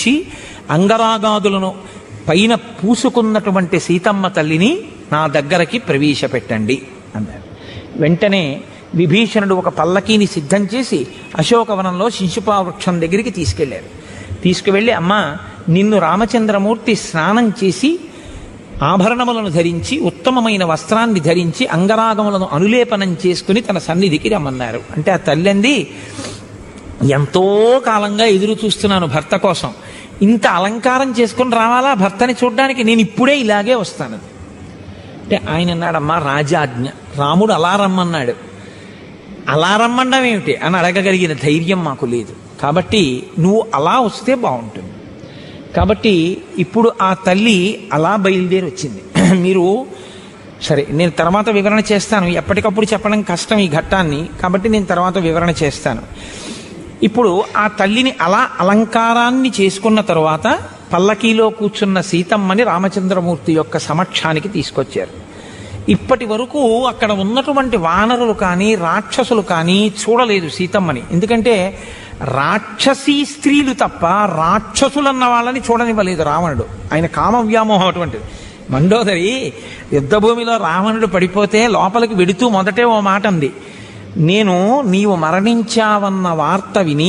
ధరించి అంగరాగాదులను పైన పూసుకున్నటువంటి సీతమ్మ తల్లిని నా దగ్గరకి ప్రవేశపెట్టండి అన్నారు వెంటనే విభీషణుడు ఒక పల్లకీని సిద్ధం చేసి అశోకవనంలో శిశుపా వృక్షం దగ్గరికి తీసుకెళ్లారు తీసుకువెళ్ళి అమ్మ నిన్ను రామచంద్రమూర్తి స్నానం చేసి ఆభరణములను ధరించి ఉత్తమమైన వస్త్రాన్ని ధరించి అంగరాగములను అనులేపనం చేసుకుని తన సన్నిధికి రమ్మన్నారు అంటే ఆ తల్లింది ఎంతో కాలంగా ఎదురు చూస్తున్నాను భర్త కోసం ఇంత అలంకారం చేసుకుని రావాలా భర్తని చూడడానికి నేను ఇప్పుడే ఇలాగే వస్తాను అంటే ఆయన అన్నాడమ్మా రాజాజ్ఞ రాముడు అలా రమ్మన్నాడు అలా రమ్మండం ఏమిటి అని అడగగలిగిన ధైర్యం మాకు లేదు కాబట్టి నువ్వు అలా వస్తే బాగుంటుంది కాబట్టి ఇప్పుడు ఆ తల్లి అలా బయలుదేరి వచ్చింది మీరు సరే నేను తర్వాత వివరణ చేస్తాను ఎప్పటికప్పుడు చెప్పడం కష్టం ఈ ఘట్టాన్ని కాబట్టి నేను తర్వాత వివరణ చేస్తాను ఇప్పుడు ఆ తల్లిని అలా అలంకారాన్ని చేసుకున్న తరువాత పల్లకీలో కూర్చున్న సీతమ్మని రామచంద్రమూర్తి యొక్క సమక్షానికి తీసుకొచ్చారు ఇప్పటి వరకు అక్కడ ఉన్నటువంటి వానరులు కానీ రాక్షసులు కానీ చూడలేదు సీతమ్మని ఎందుకంటే రాక్షసీ స్త్రీలు తప్ప రాక్షసులన్న వాళ్ళని చూడనివ్వలేదు రావణుడు ఆయన కామ వ్యామోహం అటువంటిది మండోదరి యుద్ధభూమిలో రావణుడు పడిపోతే లోపలికి వెడుతూ మొదటే ఓ మాట అంది నేను నీవు మరణించావన్న వార్త విని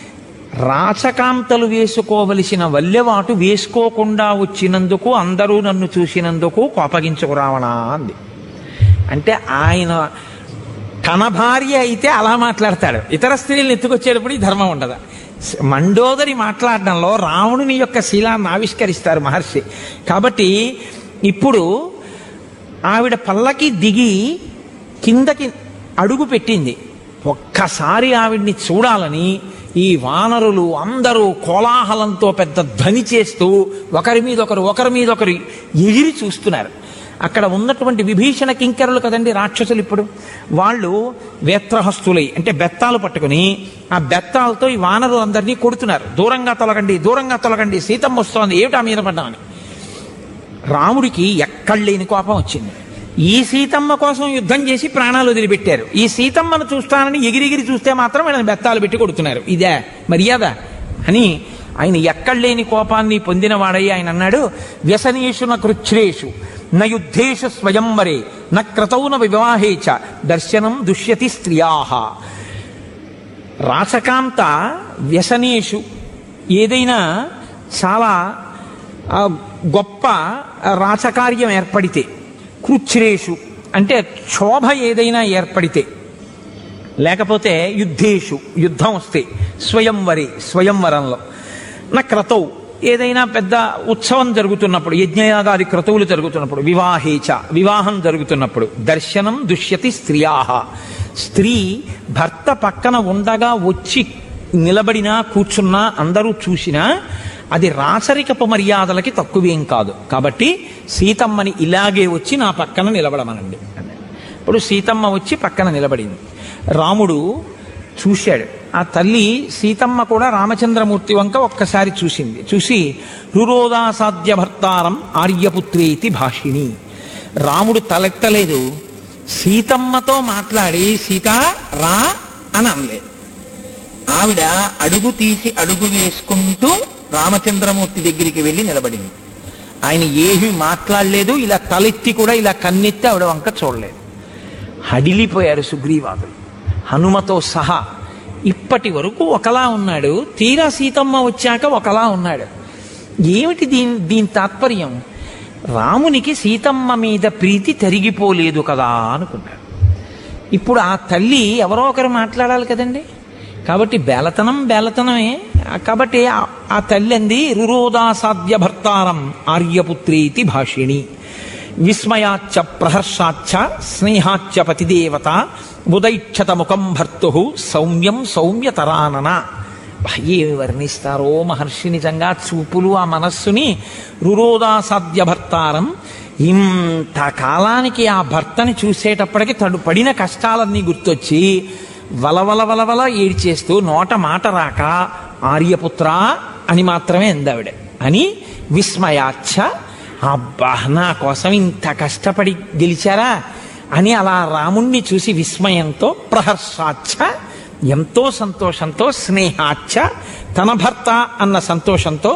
రాచకాంతలు వేసుకోవలసిన వల్లెవాటు వేసుకోకుండా వచ్చినందుకు అందరూ నన్ను చూసినందుకు కోపగించుకు రావణా అంది అంటే ఆయన తన భార్య అయితే అలా మాట్లాడతాడు ఇతర స్త్రీలను ఎత్తుకొచ్చేటప్పుడు ఈ ధర్మం ఉండదు మండోదరి మాట్లాడడంలో రావణుని యొక్క శీలాన్ని ఆవిష్కరిస్తారు మహర్షి కాబట్టి ఇప్పుడు ఆవిడ పల్లకి దిగి కిందకి అడుగు పెట్టింది ఒక్కసారి ఆవిడ్ని చూడాలని ఈ వానరులు అందరూ కోలాహలంతో పెద్ద ధ్వని చేస్తూ ఒకరి మీద ఒకరు ఒకరి మీద ఒకరు ఎగిరి చూస్తున్నారు అక్కడ ఉన్నటువంటి విభీషణ కింకరులు కదండి రాక్షసులు ఇప్పుడు వాళ్ళు వేత్రహస్తులై అంటే బెత్తాలు పట్టుకుని ఆ బెత్తాలతో ఈ వానరులందరినీ కొడుతున్నారు దూరంగా తొలగండి దూరంగా తొలగండి సీతమ్మ వస్తోంది ఏమిటా మీద పడ్డామని రాముడికి ఎక్కడ లేని కోపం వచ్చింది ఈ సీతమ్మ కోసం యుద్ధం చేసి ప్రాణాలు వదిలిపెట్టారు ఈ సీతమ్మను చూస్తానని ఎగిరిగిరి చూస్తే మాత్రం వీళ్ళని బెత్తాలు పెట్టి కొడుతున్నారు ఇదే మర్యాద అని ఆయన ఎక్కడ లేని కోపాన్ని పొందినవాడై ఆయన అన్నాడు వ్యసనేషు న కృచ్ఛ్రేషు న యుద్ధేషు స్వయంవరే న క్రతౌన వివాహే చ దర్శనం దుష్యతి స్త్రియాహ రాచకాంత వ్యసనేషు ఏదైనా చాలా ఆ, గొప్ప రాచకార్యం ఏర్పడితే కృచ్ఛ్రేషు అంటే క్షోభ ఏదైనా ఏర్పడితే లేకపోతే యుద్ధేషు యుద్ధం వస్తే స్వయంవరి స్వయంవరంలో నా క్రతౌ ఏదైనా పెద్ద ఉత్సవం జరుగుతున్నప్పుడు యజ్ఞయాగాది క్రతువులు జరుగుతున్నప్పుడు వివాహేచ వివాహం జరుగుతున్నప్పుడు దర్శనం దుష్యతి స్త్రియాహ స్త్రీ భర్త పక్కన ఉండగా వచ్చి నిలబడినా కూర్చున్నా అందరూ చూసినా అది రాచరికపు మర్యాదలకి తక్కువేం కాదు కాబట్టి సీతమ్మని ఇలాగే వచ్చి నా పక్కన నిలబడమనండి అన్నాడు. ఇప్పుడు సీతమ్మ వచ్చి పక్కన నిలబడింది రాముడు చూశాడు ఆ తల్లి సీతమ్మ కూడా రామచంద్రమూర్తి వంక ఒక్కసారి చూసింది చూసి రురోదాసాధ్య భర్తారం ఆర్యపుత్రేతి భాషిణి రాముడు తలెత్తలేదు సీతమ్మతో మాట్లాడి సీత రా అని అనలేదు ఆవిడ అడుగు తీసి అడుగు వేసుకుంటూ రామచంద్రమూర్తి దగ్గరికి వెళ్ళి నిలబడింది ఆయన ఏమీ మాట్లాడలేదు ఇలా తలెత్తి కూడా ఇలా కన్నెత్తి ఆవిడ వంక చూడలేదు హడిలిపోయారు సుగ్రీవాదులు హనుమతో సహా ఇప్పటి వరకు ఒకలా ఉన్నాడు తీరా సీతమ్మ వచ్చాక ఒకలా ఉన్నాడు ఏమిటి దీని దీని తాత్పర్యం రామునికి సీతమ్మ మీద ప్రీతి తరిగిపోలేదు కదా అనుకున్నాడు ఇప్పుడు ఆ తల్లి ఎవరో ఒకరు మాట్లాడాలి కదండి కాబట్టి బేలతనం బేలతనమే కాబట్టి ఆ- ఆ తల్లి అంది రురోదాసాధ్య భర్తారం ఆర్యపుత్రీతి భాషిణి విస్మయాచ్చ ప్రహర్షాచ్చ స్నేహాచ్చ పతిదేవత ఉదైక్షత ముఖం భర్తు సౌమ్యం సౌమ్యతరానన ఏమి వర్ణిస్తారో మహర్షి నిజంగా చూపులు ఆ మనస్సుని రురోదాసాధ్య భర్తారం ఇంత కాలానికి ఆ భర్తని చూసేటప్పటికి తడు పడిన కష్టాలన్నీ గుర్తొచ్చి వలవల వలవల ఏడ్చేస్తూ నోట మాట రాక ఆర్యపుత్ర అని మాత్రమే అందావిడ అని విస్మయాచ్చ అబ్బా నా కోసం ఇంత కష్టపడి గెలిచారా అని అలా రాముణ్ణి చూసి విస్మయంతో ప్రహర్షాచ్చ ఎంతో సంతోషంతో స్నేహాచ్చ తన భర్త అన్న సంతోషంతో